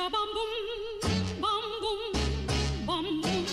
Chicka bum boom, bum boom, bum boom.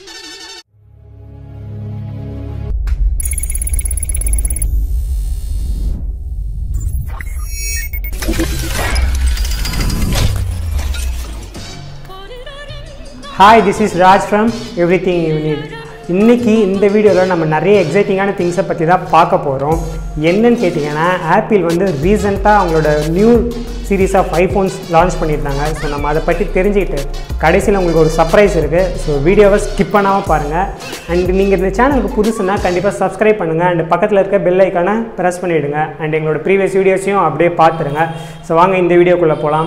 Hi this is Raj from everything you need இன்றைக்கி இந்த வீடியோவில் நம்ம நிறைய எக்ஸைட்டிங்கான திங்ஸை பற்றி தான் பார்க்க போகிறோம் என்னன்னு கேட்டிங்கன்னா ஆப்பிள் வந்து ரீசெண்டாக அவங்களோட new series of iPhones launch பண்ணியிருந்தாங்க ஸோ நம்ம அதை பற்றி தெரிஞ்சுக்கிட்டு கடைசியில் உங்களுக்கு ஒரு சர்ப்ரைஸ் இருக்குது ஸோ வீடியோவை ஸ்கிப் பண்ணாமல் பாருங்கள் அண்ட் நீங்கள் இந்த சேனலுக்கு புதுசுனா கண்டிப்பாக சப்ஸ்கிரைப் பண்ணுங்கள் அண்ட் பக்கத்தில் இருக்க பெல் ஐக்கானை ப்ரெஸ் பண்ணிவிடுங்க அண்ட் எங்களோட ப்ரீவியஸ் வீடியோஸையும் அப்படியே பார்த்துருங்க ஸோ வாங்க இந்த வீடியோக்குள்ளே போகலாம்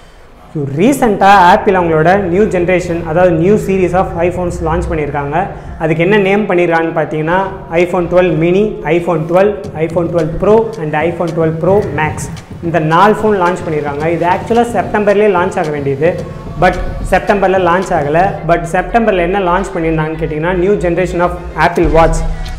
ஸோ ரீசெண்டாக ஆப்பிள் அவங்களோட நியூ ஜென்ரேஷன் அதாவது new series of iPhones launch பண்ணியிருக்காங்க அதுக்கு என்ன நேம் பண்ணியிருக்காங்கன்னு பார்த்தீங்கன்னா iPhone twelve mini iPhone twelve iPhone twelve pro and iPhone twelve pro max இந்த நாலு ஃபோன் லான்ச் பண்ணியிருக்காங்க இது ஆக்சுவலாக செப்டம்பர்லேயே லான்ச் ஆக வேண்டியது பட் செப்டம்பரில் லான்ச் ஆகலை பட் செப்டம்பரில் என்ன லான்ச் பண்ணியிருந்தாங்கன்னு கேட்டிங்கன்னா new generation of Apple watch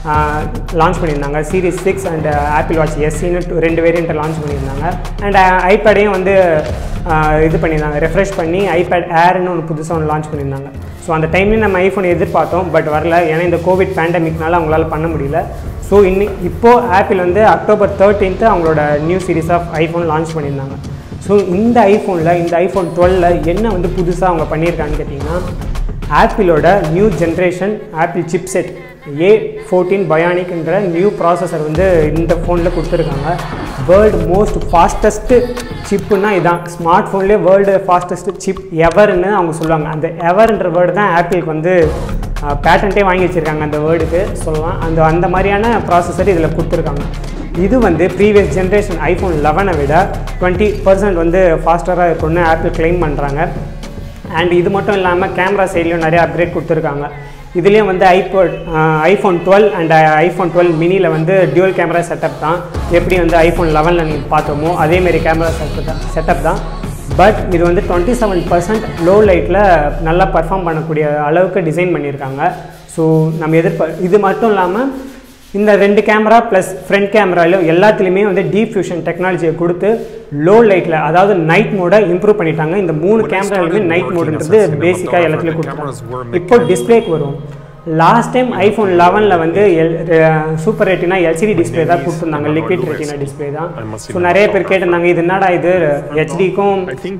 launch பண்ணியிருந்தாங்க series six and Apple watch எஸ்சின்னு ரெண்டு வேரியண்ட்டை லான்ச் பண்ணியிருந்தாங்க அண்ட் ஐபேடையும் வந்து ஆஹ் இது பண்ணியிருந்தாங்க ரெஃப்ரெஷ் பண்ணி ஐபேட் ஏர்னு ஒன்று புதுசாக ஒன்று லான்ச் பண்ணியிருந்தாங்க ஸோ அந்த டைம்லேயும் நம்ம ஐஃபோன் எதிர்பார்த்தோம் பட் வரல ஏன்னா இந்த கோவிட் பேண்டமிக்னால அவங்களால பண்ண முடியல ஸோ இன்னி இப்போது ஆப்பிள் வந்து அக்டோபர் தேர்ட்டீன்த்து அவங்களோட new series of iPhone launch பண்ணியிருந்தாங்க ஸோ இந்த ஐஃபோனில் இந்த ஐஃபோன் டுவெல்ல என்ன வந்து புதுசாக அவங்க பண்ணியிருக்காங்கன்னு கேட்டிங்கன்னா ஆப்பிளோட new generation Apple chipset A fourteen பயானிக்ன்ற நியூ ப்ராசஸர் வந்து இந்த ஃபோனில் கொடுத்துருக்காங்க வேர்ல்டு மோஸ்ட் ஃபாஸ்டஸ்ட்டு சிப்புன்னா இதான் ஸ்மார்ட் ஃபோன்லேயே வேர்ல்டு ஃபாஸ்டஸ்ட்டு சிப் எவர்னு அவங்க சொல்லுவாங்க அந்த எவர்ன்ற வேர்டு தான் ஆப்பிளுக்கு வந்து பேட்டன்ட்டே வாங்கி வச்சுருக்காங்க அந்த வேர்டுக்கு சொல்லலாம் அந்த அந்த மாதிரியான ப்ராசஸர் இதில் கொடுத்துருக்காங்க இது வந்து ப்ரீவியஸ் ஜென்ரேஷன் ஐஃபோன் லெவனை விட டுவெண்ட்டி பர்சன்ட் வந்து ஃபாஸ்டராக இருக்கும்னு ஆப்பிள் கிளைம் பண்ணுறாங்க அண்ட் இது மட்டும் இல்லாமல் கேமரா சைட்லேயும் நிறைய அப்கிரேட் கொடுத்துருக்காங்க இதுலேயும் வந்து ஐபோட் iPhone twelve and iPhone twelve மினியில் வந்து டியூவல் கேமரா செட்டப் தான் எப்படி வந்து ஐஃபோன் லெவனில் நீங்கள் பார்த்தோமோ அதேமாரி கேமரா செட்டப் தான் செட்டப் தான் பட் இது வந்து டுவெண்ட்டி செவன் பர்சன்ட் லோ லைட்டில் நல்லா பர்ஃபார்ம் பண்ணக்கூடிய அளவுக்கு டிசைன் பண்ணியிருக்காங்க ஸோ நம்ம எதிர்பார் இது மட்டும் இல்லாமல் இந்த ரெண்டு கேமரா ப்ளஸ் ஃப்ரண்ட் கேமராலையும் எல்லாத்துலேயுமே வந்து டீப் ஃபியூஷன் டெக்னாலஜியை கொடுத்து லோ லைட்டில் அதாவது நைட் மோடை இம்ப்ரூவ் பண்ணிட்டாங்க இந்த மூணு கேமராலுமே நைட் மோடுன்றது பேசிக்காக எல்லாத்துலேயும் கொடுத்துட்டாங்க இப்போ டிஸ்பிளேக்கு வரும் லாஸ்ட் டைம் ஐஃபோன் லெவனில் வந்து L super retina LCD display தான் கொடுத்துருந்தாங்க லிக்விட் ரெட்டினா டிஸ்பிளே தான் ஸோ நிறைய பேர் கேட்டிருந்தாங்க இது என்னடா இது ஹெச்டிக்கும்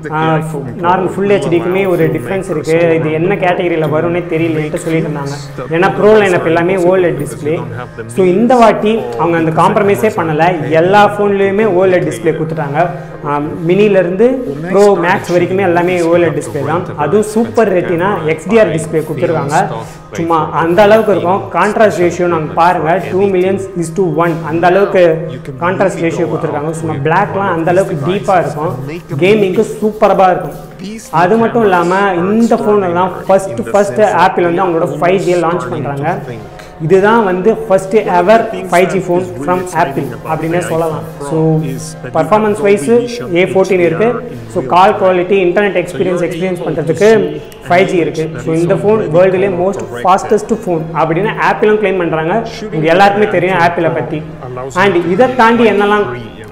நார்மல் ஃபுல் ஹெச்டிக்குமே ஒரு டிஃப்ரென்ஸ் இருக்குது இது என்ன கேட்டகரியில் வரும்னே தெரியலன்ட்டு சொல்லிட்டு இருந்தாங்க ஏன்னா ப்ரோ லைனப் எல்லாமே ஓல்ட் டிஸ்பிளே ஸோ இந்த வாட்டி அவங்க அந்த காம்ப்ரமைஸே பண்ணலை எல்லா ஃபோன்லேயுமே ஓல்ட் டிஸ்பிளே கொடுத்துட்டாங்க மினிலேருந்து ப்ரோ மேக்ஸ் வரைக்குமே எல்லாமே ஓல்ட் டிஸ்பிளே தான் அதுவும் சூப்பர் ரெட்டினா எக்ஸ்டிஆர் டிஸ்பிளே கொடுத்துருக்காங்க சும்மா அந்த அளவுக்கு இருக்கும் கான்ட்ராஸ்ட் ரேஷியோ நாங்கள் பாருங்கள் two millions is two one அந்த அளவுக்கு கான்ட்ராஸ்ட் ரேஷியோ கொடுத்துருக்காங்க சும்மா பிளாக்லாம் அந்த அளவுக்கு டீப்பாக இருக்கும் கேமிங்க்கு சூப்பராக இருக்கும் அது மட்டும் இல்லாமல் இந்த ஃபோனெல்லாம் ஃபர்ஸ்ட் ஃபர்ஸ்ட் ஆப்பிள் வந்து அவங்களோட ஃபைவ் ஜியை லான்ச் பண்ணுறாங்க இதுதான் வந்து first ever five G phone from Apple அப்படின்னே சொல்லலாம் so performance wise A fourteen இருக்குது so call quality internet experience experience பண்ணுறதுக்கு ஃபைவ் ஜி இருக்குது ஸோ இந்த ஃபோன் வேர்ல்டுலேயே மோஸ்ட் ஃபாஸ்டஸ்ட் ஃபோன் அப்படின்னு ஆப்பிளும் கிளைம் பண்ணுறாங்க இது எல்லாருக்குமே தெரியும் ஆப்பிளை பற்றி அண்ட் இதை தாண்டி என்னெல்லாம்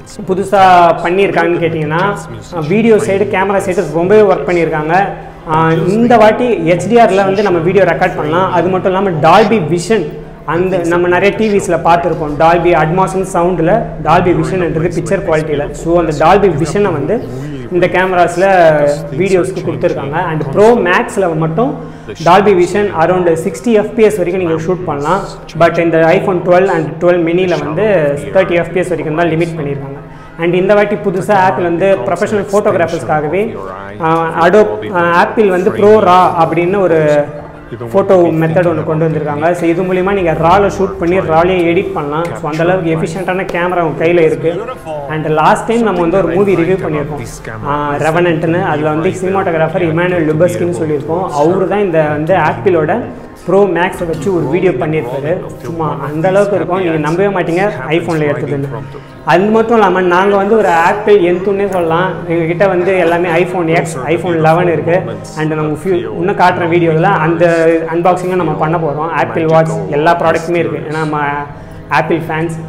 புதுசாக பண்ணியிருக்காங்கன்னு கேட்டிங்கன்னா வீடியோ சைடு கேமரா சைடு ரொம்பவே ஒர்க் பண்ணியிருக்காங்க ஆஹ் இந்த வாட்டி ஹெச்டிஆரில் வந்து நம்ம வீடியோ ரெக்கார்ட் பண்ணலாம் அது மட்டும் இல்லாமல் டால்பி விஷன் அந்த நம்ம நிறைய டிவிஸில் பார்த்துருப்போம் டால்பி அட்மாசன் சவுண்டில் டால்பி விஷன்ன்றது பிக்சர் குவாலிட்டியில் ஸோ அந்த டால்பி விஷனை வந்து இந்த கேமராஸில் வீடியோஸ்க்கு கொடுத்துருக்காங்க அண்ட் ப்ரோ மேக்ஸில் மட்டும் Dolby vision around sixty FPS வரைக்கும் நீங்கள் ஷூட் பண்ணலாம் பட் இந்த ஐஃபோன் டுவெல் அண்ட் டுவெல் மினியில் வந்து தேர்ட்டி எஃபிஎஸ் வரைக்கும் தான் லிமிட் பண்ணியிருக்காங்க அண்ட் இந்த வாட்டி புதுசாக ஆப்பிள் வந்து ப்ரொஃபஷனல் ஃபோட்டோகிராஃபர்ஸ்க்காகவே அடோ ஆப்பிள் வந்து ப்ரோ ரா அப்படின்னு ஒரு ஃபோட்டோ மெத்தட் ஒன்று கொண்டு வந்திருக்காங்க ஸோ இது மூலிமா நீங்கள் ராவில் ஷூட் பண்ணி ராலையே எடிட் பண்ணலாம் ஸோ அந்தளவுக்கு எஃபிஷியண்ட்டான கேமரா உங்கள் கையில் இருக்குது அண்ட் லாஸ்ட் டைம் நம்ம வந்து ஒரு மூவி ரிவ்யூ பண்ணியிருக்கோம் ரெவனண்ட்னு அதில் வந்து சினிமாட்டோகிராஃபர் இமானுவல் லுபஸ்கின்னு சொல்லியிருக்கோம் அவரு தான் இந்த வந்து ஆப்பிளோட ப்ரோ மேக்ஸை வச்சு ஒரு வீடியோ பண்ணியிருப்பாரு சும்மா அந்த அளவுக்கு இருக்கும் நீங்கள் நம்பவே மாட்டீங்க ஐஃபோனில் எடுத்ததுன்னு அது மட்டும் இல்லாமல் நாங்கள் வந்து ஒரு ஆப்பிள் எந்துன்னே சொல்லலாம் எங்ககிட்ட வந்து எல்லாமே ஐஃபோன் எக்ஸ் ஐஃபோன் லெவன் இருக்குது அண்ட் நம்ம ஃபியூ இன்னும் காட்டுற வீடியோவில் அந்த அன்பாக்சிங்கும் நம்ம பண்ண போகிறோம் ஆப்பிள் வாட்ச் எல்லா ப்ராடக்ட்டுமே இருக்குது ஏன்னா நம்ம ஆப்பிள் ஃபேன்ஸ்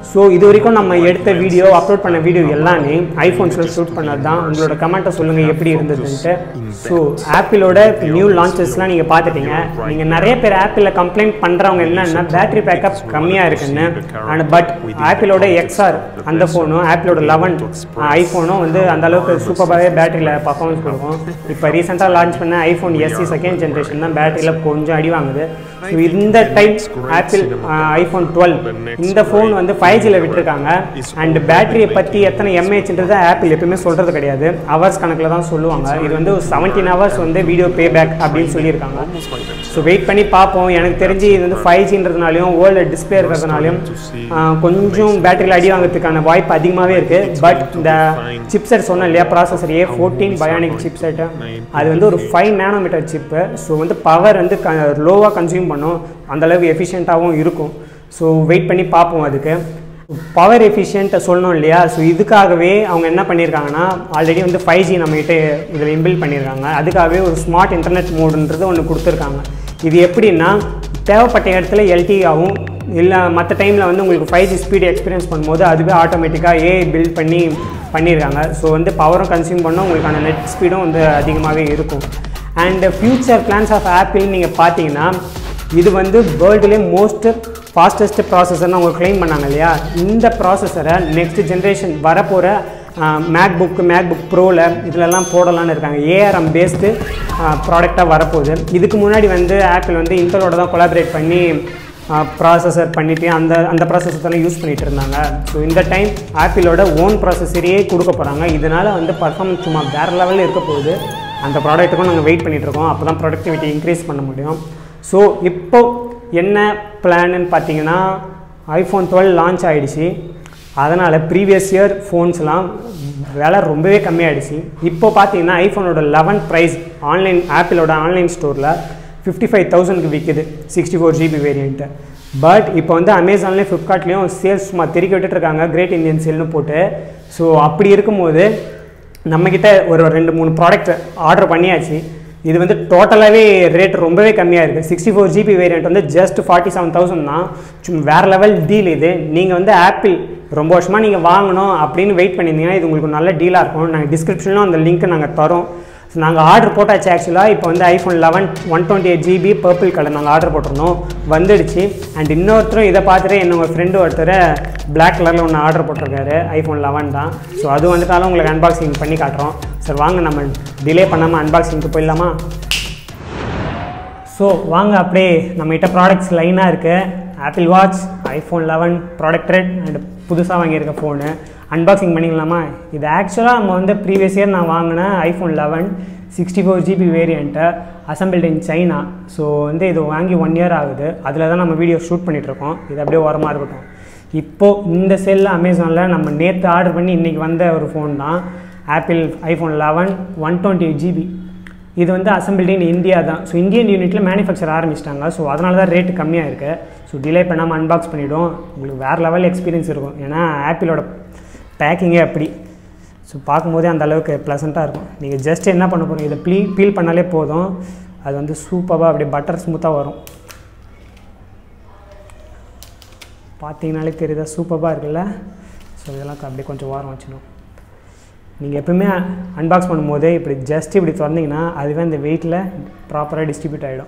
ஸோ இது வரைக்கும் நம்ம எடுத்த வீடியோ அப்லோட் பண்ண வீடியோ எல்லாமே ஐஃபோன்ஸில் ஷூட் பண்ணது தான் உங்களோட கமெண்ட்டை சொல்லுங்கள் எப்படி இருந்ததுன்ட்டு ஸோ ஆப்பிளோட நியூ லான்ச்சஸ்லாம் நீங்கள் பார்த்துட்டீங்க நீங்கள் நிறைய பேர் ஆப்பிளில் கம்ப்ளைண்ட் பண்ணுறவங்க என்னன்னா பேட்டரி பேக்கப் கம்மியாக இருக்குன்னு அண்ட் பட் ஆப்பிளோட எக்ஸ்ஆர் அந்த ஃபோனும் ஆப்பிளோட லெவன் ஐஃபோனும் வந்து அந்த அளவுக்கு சூப்பராகவே பேட்டரியில் பர்ஃபார்மன்ஸ் கொடுக்கும் இப்போ ரீசெண்டாக லான்ச் பண்ண ஐஃபோன் எஸ்சி செகண்ட் ஜென்ரேஷன் தான் பேட்டரியில் கொஞ்சம் அடி வாங்குது ஸோ இந்த டைப் ஆப்பிள் ஐஃபோன் டுவெல் இந்த ஃபோன் வந்து ஃபைவ் ஜியில் விட்டுருக்காங்க அண்ட் பேட்டரியை பற்றி எத்தனை எம்ஏஹெச்ன்றதை ஆப்பிள் எப்பவுமே சொல்கிறது கிடையாது ஹவர்ஸ் கணக்கில் தான் சொல்லுவாங்க இது வந்து செவன்டீன் ஹவர்ஸ் வந்து வீடியோ பே பேக் அப்படின்னு சொல்லியிருக்காங்க ஸோ வெயிட் பண்ணி பார்ப்போம் எனக்கு தெரிஞ்சு இது வந்து ஃபைவ் ஜின்றதுனாலையும் ஓல்டு டிஸ்பிளே இருக்கிறதுனாலையும் ஆஹ், கொஞ்சம் பேட்டரியில் அடி வாங்குறதுக்கான வாய்ப்பு அதிகமாகவே இருக்குது பட் இந்த சிப்செட் சொன்னேன் இல்லையா processor A fourteen Bionic chipset அது வந்து ஒரு ஃபைவ் நேனோமீட்டர் சிப்பு ஸோ வந்து பவர் வந்து க லோவாக கன்சியூம் பண்ணும் அந்தளவுக்கு எஃபிஷியண்ட்டாகவும் இருக்கும் ஸோ வெயிட் பண்ணி பார்ப்போம் அதுக்கு பவர் எஃபிஷியன்ட்டை சொல்லணும் இல்லையா ஸோ இதுக்காகவே அவங்க என்ன பண்ணியிருக்காங்கன்னா ஆல்ரெடி வந்து ஃபைவ் ஜி நம்மகிட்ட இதில் இன்பில்ட் பண்ணியிருக்காங்க அதுக்காகவே ஒரு ஸ்மார்ட் இன்டர்நெட் மோடுன்றது ஒன்று கொடுத்துருக்காங்க இது எப்படின்னா தேவைப்பட்ட இடத்துல எல்டிஆவும் இல்லை மற்ற டைமில் வந்து உங்களுக்கு ஃபைவ் ஜி ஸ்பீடு எக்ஸ்பீரியன்ஸ் பண்ணும்போது அதுவே ஆட்டோமேட்டிக்காக ஏ பில்ட் பண்ணி பண்ணியிருக்காங்க ஸோ வந்து பவரும் கன்சியூம் பண்ணோம் உங்களுக்கான நெட் ஸ்பீடும் வந்து அதிகமாகவே இருக்கும் and future plans of Apple நீங்கள் பார்த்தீங்கன்னா இது வந்து வேர்ல்டுலேயே மோஸ்ட் ஃபாஸ்டஸ்ட் ப்ராசஸர்னு அவங்க க்ளைம் பண்ணாங்க இல்லையா இந்த ப்ராசஸரை நெக்ஸ்ட் ஜென்ரேஷன் வரப்போகிற மேக் புக் மேக் புக் ப்ரோவில் இதிலெல்லாம் போடலான்னு இருக்காங்க ஏஆர்எம் பேஸ்டு ப்ராடக்டாக வரப்போகுது இதுக்கு முன்னாடி வந்து ஆப்பிள் வந்து இன்டலோட தான் கொலாபரேட் பண்ணி ப்ராசஸர் பண்ணிவிட்டு அந்த அந்த ப்ராசஸர் தான் யூஸ் பண்ணிகிட்டு இருந்தாங்க ஸோ இந்த டைம் ஆப்பிளோட ஓன் ப்ராசஸரையே கொடுக்க போகிறாங்க இதனால் வந்து பர்ஃபார்மன்ஸ் சும்மா வேறு லெவலில் இருக்க போகுது அந்த ப்ராடக்ட்டுக்கும் நாங்கள் வெயிட் பண்ணிகிட்ருக்கோம் அப்போ தான் ப்ரொடக்டிவிட்டி இன்க்ரீஸ் பண்ண முடியும் ஸோ இப்போ என்ன பிளான்னு பார்த்தீங்கன்னா ஐஃபோன் டுவெல் லான்ச் ஆகிடுச்சு அதனால் ப்ரீவியஸ் இயர் ஃபோன்ஸ்லாம் விலை ரொம்பவே கம்மியாயிடுச்சு இப்போ பார்த்தீங்கன்னா ஐஃபோனோட லெவன் ப்ரைஸ் ஆன்லைன் ஆப்பிளோட ஆன்லைன் ஸ்டோரில் ஃபிஃப்டி ஃபைவ் தௌசண்ட்க்கு விற்குது sixty four GB variant but இப்போ வந்து அமேசான்லேயும் ஃப்ளிப்கார்ட்லேயும் சேல்ஸ் சும்மா தெருக்கி விட்டுட்ருக்காங்க கிரேட் இந்தியன் சேல்னு போட்டு ஸோ அப்படி இருக்கும்போது நம்மக்கிட்ட ஒரு ரெண்டு மூணு ப்ராடக்ட் ஆர்டர் பண்ணியாச்சு இது வந்து டோட்டலாகவே ரேட் ரொம்பவே கம்மியாக இருக்குது சிக்ஸ்டி ஃபோர் ஜிபி வேரியண்ட் வந்து ஜஸ்ட் ஃபார்ட்டி செவன் தௌசண்ட் தான் சும்மா வேறு லெவல் டீல் இது நீங்கள் வந்து ஆப்பிள் ரொம்ப வருஷமாக நீங்கள் வாங்கணும் அப்படின்னு வெயிட் பண்ணியிருந்தீங்கன்னா இது உங்களுக்கு ஒரு நல்ல டீலாக இருக்கும் நாங்கள் டிஸ்கிரிப்ஷனிலும் அந்த லிங்க் நாங்கள் தரோம் ஸோ நாங்கள் ஆர்டர் போட்டாச்சு ஆக்சுவலாக இப்போ வந்து iPhone eleven one twenty eight GB purple colour நாங்கள் ஆர்டர் போட்டிருந்தோம் வந்துடுச்சு அண்ட் இன்னொருத்தரும் இதை பார்த்துட்டு என்னோட ஃப்ரெண்டு ஒருத்தர் பிளாக் கலரில் ஒன்று ஆர்டர் போட்டிருக்காரு ஐஃபோன் லெவன் தான் ஸோ அது வந்துட்டாலும் உங்களுக்கு அன்பாக்சிங் பண்ணி காட்டுறோம் சார் வாங்க நம்ம டிலே பண்ணாமல் அன்பாக்சிங்க்கு போயிடலாமா ஸோ வாங்க அப்படியே நம்மகிட்ட ப்ராடக்ட்ஸ் லைனாக இருக்குது Apple watch iPhone eleven product red and புதுசாக வாங்கியிருக்க ஃபோனு அன்பாக்சிங் பண்ணிக்கலாமா இது ஆக்சுவலாக நம்ம வந்து ப்ரீவியஸ் இயர் நான் வாங்கின iPhone eleven sixty four GB வேரியண்ட்டை அசம்பிள்ட் இன் சைனா ஸோ வந்து இது வாங்கி ஒன் இயர் ஆகுது அதில் தான் நம்ம வீடியோ ஷூட் பண்ணிகிட்ருக்கோம் இது அப்படியே ஓரமாக இருக்கட்டும் இப்போது இந்த செல்லில் அமேசானில் நம்ம நேற்று ஆர்டர் பண்ணி இன்றைக்கி வந்த ஒரு ஃபோன் தான் Apple iPhone eleven one twenty GB இது வந்து அசம்பிள்ட் இன் இந்தியா தான் ஸோ இந்தியன் யூனிட்டில் மேனுஃபேக்சர் ஆரம்பிச்சிட்டாங்க ஸோ அதனால தான் ரேட்டு கம்மியாக இருக்குது ஸோ டிலே பண்ணாமல் அன்பாக்ஸ் பண்ணிவிடும் உங்களுக்கு வேறு லெவல் எக்ஸ்பீரியன்ஸ் இருக்கும் ஏன்னா ஆப்பிளோட பேக்கிங்கே அப்படி ஸோ பார்க்கும்போதே அந்த அளவுக்கு ப்ளசண்ட்டாக இருக்கும் நீங்கள் ஜஸ்ட் என்ன பண்ண போகிறீங்க இதை ப்ளீ பீல் பண்ணாலே போதும் அது வந்து சூப்பராக அப்படியே பட்டர் ஸ்மூத்தாக வரும் பார்த்தீங்கனாலே தெரியுதா சூப்பராக இருக்குல்ல ஸோ இதெல்லாம் அப்படியே கொஞ்சம் வாரம் வச்சிடும் நீங்கள் எப்பவுமே அன்பாக்ஸ் பண்ணும்போது இப்படி ஜஸ்ட் இப்படி திறந்தீங்கன்னா அதுவே அந்த வெயிட்டில் ப்ராப்பராக டிஸ்ட்ரிபியூட் ஆகிடும்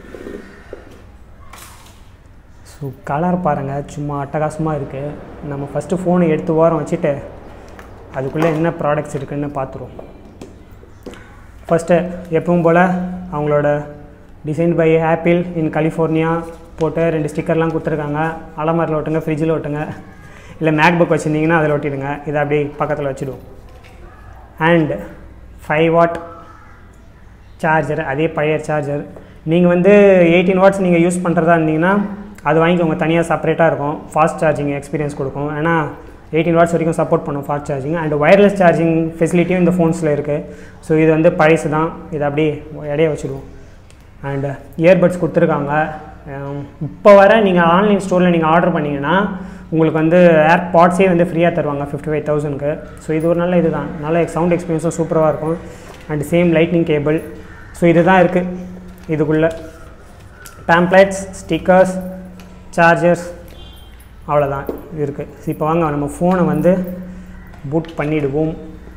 ஸோ கலர் பாருங்கள் சும்மா அட்டகாசமாக இருக்குது நம்ம ஃபஸ்ட்டு ஃபோனை எடுத்து ஓரம் வச்சுட்டு அதுக்குள்ளே என்ன ப்ராடக்ட்ஸ் இருக்குன்னு பார்த்துருவோம் ஃபஸ்ட்டு எப்பவும் போல் அவங்களோட design by Apple in California போட்டு ரெண்டு ஸ்டிக்கர்லாம் கொடுத்துருக்காங்க அலமாரில் ஒட்டுங்க ஃப்ரிட்ஜில் ஒட்டுங்க இல்லை மேக் புக் வச்சுருந்தீங்கன்னா அதில் ஒட்டிடுங்க இதை அப்படியே பக்கத்தில் வச்சுடுவோம் அண்ட் ஃபைவ் வாட் சார்ஜர் அதே பழைய சார்ஜர் நீங்கள் வந்து எயிட்டீன் வாட்ஸ் நீங்கள் யூஸ் பண்ணுறதா இருந்தீங்கன்னா அது வாங்கிக்கோங்க தனியாக செப்பரேட்டாக இருக்கும் ஃபாஸ்ட் சார்ஜிங் எக்ஸ்பீரியன்ஸ் கொடுக்கும் ஏன்னா எயிட்டீன் வாட்ஸ் வரைக்கும் சப்போர்ட் பண்ணும் fast charging and wireless charging ஃபெசிலிட்டியும் இந்த ஃபோன்ஸில் இருக்குது ஸோ இது வந்து பழசு தான் இதை அப்படியே இடையே வச்சுடுவோம் அண்ட் இயர்பட்ஸ் கொடுத்துருக்காங்க இப்போ வர நீங்கள் ஆன்லைன் ஸ்டோரில் நீங்கள் ஆர்டர் பண்ணிங்கன்னா உங்களுக்கு வந்து ஏர் பாட்ஸே வந்து ஃப்ரீயாக தருவாங்க ஃபிஃப்டி ஃபைவ் தௌசண்ட்க்கு ஸோ இது ஒரு நல்ல இது தான் நல்ல சவுண்ட் எக்ஸ்பீரியன்ஸும் சூப்பராக இருக்கும் and same lightning cable so இது தான் இருக்குது இதுக்குள்ளே பேம்ப்ளெட்ஸ் ஸ்டிக்கர்ஸ் சார்ஜர்ஸ் அவ்வளோதான் இருக்குது இப்போ வாங்க நம்ம ஃபோனை வந்து பூட் பண்ணிடுவோம்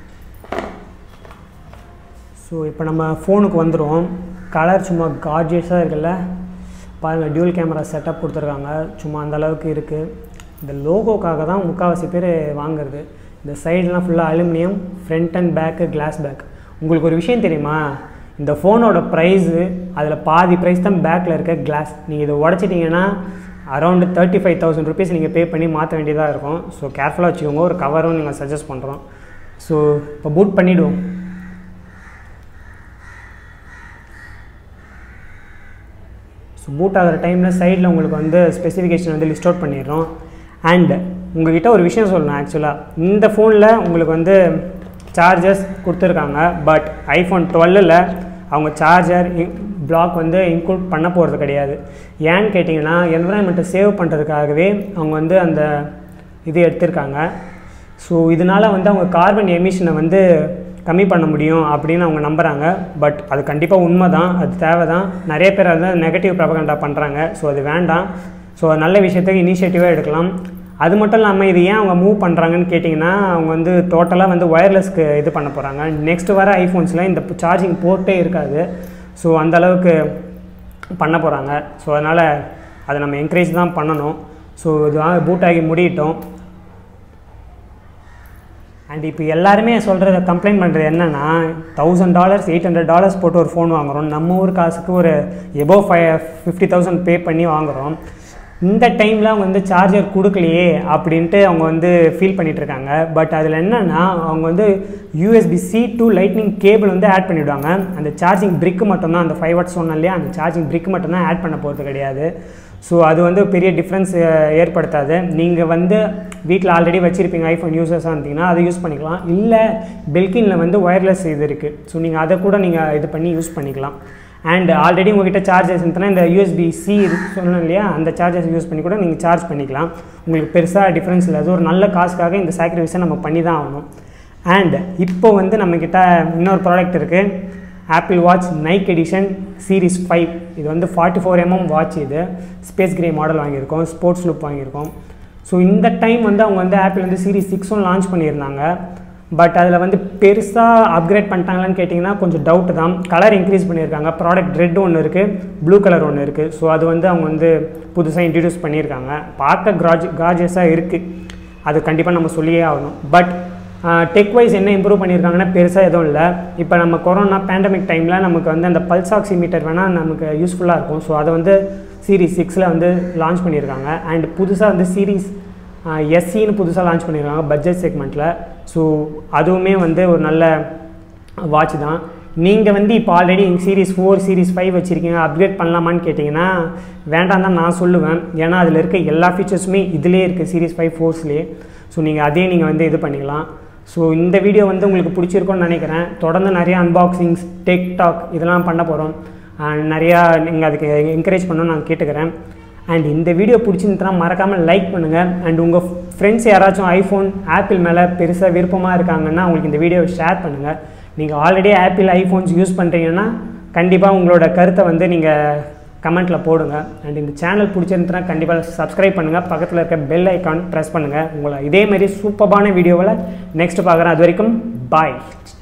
ஸோ இப்போ நம்ம ஃபோனுக்கு வந்துடும் கலர் சும்மா கார்ஜியஸாக இருக்குல்ல பாருங்கள் டியூல் கேமரா செட்டப் கொடுத்துருக்காங்க சும்மா அந்த அளவுக்கு இருக்குது இந்த லோகோக்காக தான் முக்கால்வாசி பேர் வாங்குறது இந்த சைடெலாம் ஃபுல்லாக aluminium front and back glass back உங்களுக்கு ஒரு விஷயம் தெரியுமா இந்த ஃபோனோட ப்ரைஸு அதில் பாதி ப்ரைஸ் தான் பேக்கில் இருக்க கிளாஸ் நீங்கள் இதை உடச்சிட்டிங்கன்னா around thirty five thousand rupees நீங்கள் பே பண்ணி மாற்ற வேண்டியதாக இருக்கும் ஸோ கேர்ஃபுல்லாக வச்சுக்கோங்க ஒரு கவரும் நீங்கள் சஜஸ்ட் பண்ணுறோம் ஸோ இப்போ பூட் பண்ணிவிடுவோம் ஸோ பூட் ஆகிற டைமில் சைடில் உங்களுக்கு வந்து ஸ்பெசிஃபிகேஷன் வந்து லிஸ்ட் அவுட் பண்ணிடுறோம் அண்ட் உங்ககிட்ட ஒரு விஷயம் சொல்லணும் ஆக்சுவலாக இந்த ஃபோனில் உங்களுக்கு வந்து சார்ஜர்ஸ் கொடுத்துருக்காங்க பட் ஐஃபோன் டுவெல்லில் அவங்க சார்ஜர் பிளாக் வந்து இன்க்ளூட் பண்ண போகிறது கிடையாது ஏன்னு கேட்டிங்கன்னா என்வரான்மெண்ட்டை சேவ் பண்ணுறதுக்காகவே அவங்க வந்து அந்த இது எடுத்திருக்காங்க ஸோ இதனால் வந்து அவங்க கார்பன் எமிஷனை வந்து கம்மி பண்ண முடியும் அப்படின்னு அவங்க நம்புகிறாங்க பட் அது கண்டிப்பாக உண்மை தான் அது தேவை தான் நிறைய பேர் அதை நெகட்டிவ் ப்ரபகண்டா பண்ணுறாங்க ஸோ அது வேண்டாம் ஸோ நல்ல விஷயத்துக்கு இனிஷியேட்டிவாக எடுக்கலாம் அது மட்டும் இல்லாமல் இது ஏன் அவங்க மூவ் பண்ணுறாங்கன்னு கேட்டிங்கன்னா அவங்க வந்து டோட்டலாக வந்து ஒயர்லெஸ்க்கு இது பண்ண போகிறாங்க நெக்ஸ்ட் வர ஐஃபோன்ஸில் இந்த சார்ஜிங் போர்ட்டே இருக்காது ஸோ அந்த அளவுக்கு பண்ண போகிறாங்க ஸோ அதனால் அதை நம்ம என்கரேஜ் தான் பண்ணணும் ஸோ இது பூட் ஆகி முடியட்டும் அண்ட் இப்போ எல்லாருமே சொல்கிறத கம்ப்ளைண்ட் பண்ணுறது என்னென்னா thousand dollars eight hundred dollars போட்டு ஒரு ஃபோன் வாங்குகிறோம் நம்ம ஊர் காசுக்கு ஒரு above five fifty thousand pay பண்ணி வாங்குகிறோம் இந்த டைமில் அவங்க வந்து சார்ஜர் கொடுக்கலையே அப்படின்ட்டு அவங்க வந்து ஃபீல் பண்ணிட்டு இருக்காங்க பட் அதில் என்னென்னா அவங்க வந்து USB C to lightning cable வந்து ஆட் பண்ணிவிடுவாங்க அந்த சார்ஜிங் பிரிக்கு மட்டும்தான் அந்த ஃபைவ் வாட் சொன்னோம் இல்லையா அந்த சார்ஜிங் பிரிக் மட்டும்தான் ஆட் பண்ண போகிறது கிடையாது ஸோ அது வந்து பெரிய டிஃப்ரென்ஸ் ஏற்படுத்தாது நீங்கள் வந்து வீட்டில் ஆல்ரெடி வச்சுருப்பீங்க ஐஃபோன் யூசர்ஸாக இருந்தீங்கன்னா அதை யூஸ் பண்ணிக்கலாம் இல்லை பெல்கினில் வந்து ஒயர்லெஸ் இது இருக்குது ஸோ நீங்கள் அதை கூட நீங்கள் இது பண்ணி யூஸ் பண்ணிக்கலாம் அண்ட் ஆல்ரெடி உங்ககிட்ட சார்ஜர்ஸ் இருந்துச்சுன்னா இந்த யூஎஸ்பி சி சொன்னோம் இல்லையா அந்த சார்ஜர்ஸ் யூஸ் பண்ணி கூட நீங்கள் சார்ஜ் பண்ணிக்கலாம் உங்களுக்கு பெருசாக டிஃப்ரென்ஸ் இல்லை அது ஒரு நல்ல காசுக்காக இந்த சாக்ரிஃபைஸை நம்ம பண்ணி தான் ஆகணும் அண்ட் இப்போ வந்து நம்மக்கிட்ட இன்னொரு ப்ராடக்ட் இருக்குது Apple watch Nike edition series five இது வந்து ஃபார்ட்டி ஃபோர் எம்எம் வாட்ச் இது ஸ்பேஸ் கிரே மாடல் வாங்கியிருக்கோம் ஸ்போர்ட்ஸ் லுக் வாங்கியிருக்கோம் ஸோ இந்த டைம் வந்து அவங்க வந்து ஆப்பிள் வந்து சீரிஸ் சிக்ஸும் லான்ச் பண்ணியிருந்தாங்க பட் அதில் வந்து பெருசாக அப்கிரேட் பண்ணிட்டாங்களான்னு கேட்டிங்கன்னா கொஞ்சம் டவுட் தான் கலர் இன்க்ரீஸ் பண்ணியிருக்காங்க ப்ராடக்ட் ரெட் ஒன்று இருக்குது ப்ளூ கலர் ஒன்று இருக்குது ஸோ அது வந்து அவங்க வந்து புதுசாக இன்ட்ரடியூஸ் பண்ணியிருக்காங்க பார்க்க கிராஜ் கார்ஜியஸாக இருக்குது அது கண்டிப்பாக நம்ம சொல்லியே ஆகணும் பட் டெக் வைஸ் என்ன இம்ப்ரூவ் பண்ணியிருக்காங்கன்னா பெருசாக எதுவும் இல்லை இப்போ நம்ம கொரோனா பேண்டமிக் டைமில் நமக்கு வந்து அந்த பல்ஸ் ஆக்சிமீட்டர் வேணால் நமக்கு யூஸ்ஃபுல்லாக இருக்கும் ஸோ அதை வந்து சீரீஸ் சிக்ஸில் வந்து லான்ச் பண்ணியிருக்காங்க அண்ட் புதுசாக வந்து சீரீஸ் எஸ்சின்னு புதுசாக லான்ச் பண்ணியிருக்காங்க பட்ஜெட் செக்மெண்ட்டில் ஸோ அதுவுமே வந்து ஒரு நல்ல வாட்ச் தான் நீங்கள் வந்து இப்போ already series four series five வச்சுருக்கீங்க அப்கிரேட் பண்ணலாமான்னு கேட்டிங்கன்னா வேண்டாம் தான் நான் சொல்லுவேன் ஏன்னா அதில் இருக்க எல்லா ஃபீச்சர்ஸுமே இதிலே இருக்குது சீரிஸ் ஃபைவ் ஃபோர்ஸ்லேயே ஸோ நீங்கள் அதே நீங்கள் வந்து இது பண்ணிக்கலாம் ஸோ இந்த வீடியோ வந்து உங்களுக்கு பிடிச்சிருக்கும்னு நினைக்கிறேன் தொடர்ந்து நிறைய அன்பாக்சிங்ஸ் டெக் டாக் இதெல்லாம் பண்ண போகிறோம் நிறையா நீங்கள் அதுக்கு என்கரேஜ் பண்ணணும்னு நான் கேட்டுக்கிறேன் அண்ட் இந்த வீடியோ பிடிச்சிருந்துனா மறக்காமல் லைக் பண்ணுங்கள் அண்ட் உங்கள் ஃப்ரெண்ட்ஸ் யாராச்சும் ஐஃபோன் ஆப்பிள் மேலே பெருசாக விருப்பமாக இருக்காங்கன்னா அவங்களுக்கு இந்த வீடியோவை ஷேர் பண்ணுங்கள் நீங்கள் ஆல்ரெடி ஆப்பிள் ஐஃபோன்ஸ் யூஸ் பண்ணுறீங்கன்னா கண்டிப்பாக உங்களோட கருத்தை வந்து நீங்கள் கமெண்ட்டில் போடுங்க அண்ட் இந்த சேனல் பிடிச்சிருந்துனா கண்டிப்பாக சப்ஸ்கிரைப் பண்ணுங்கள் பக்கத்தில் இருக்க பெல் ஐக்கான் ப்ரெஸ் பண்ணுங்கள் உங்களை இதேமாரி சூப்பரான வீடியோவில் நெக்ஸ்ட் பார்க்குறேன் அது வரைக்கும் பாய்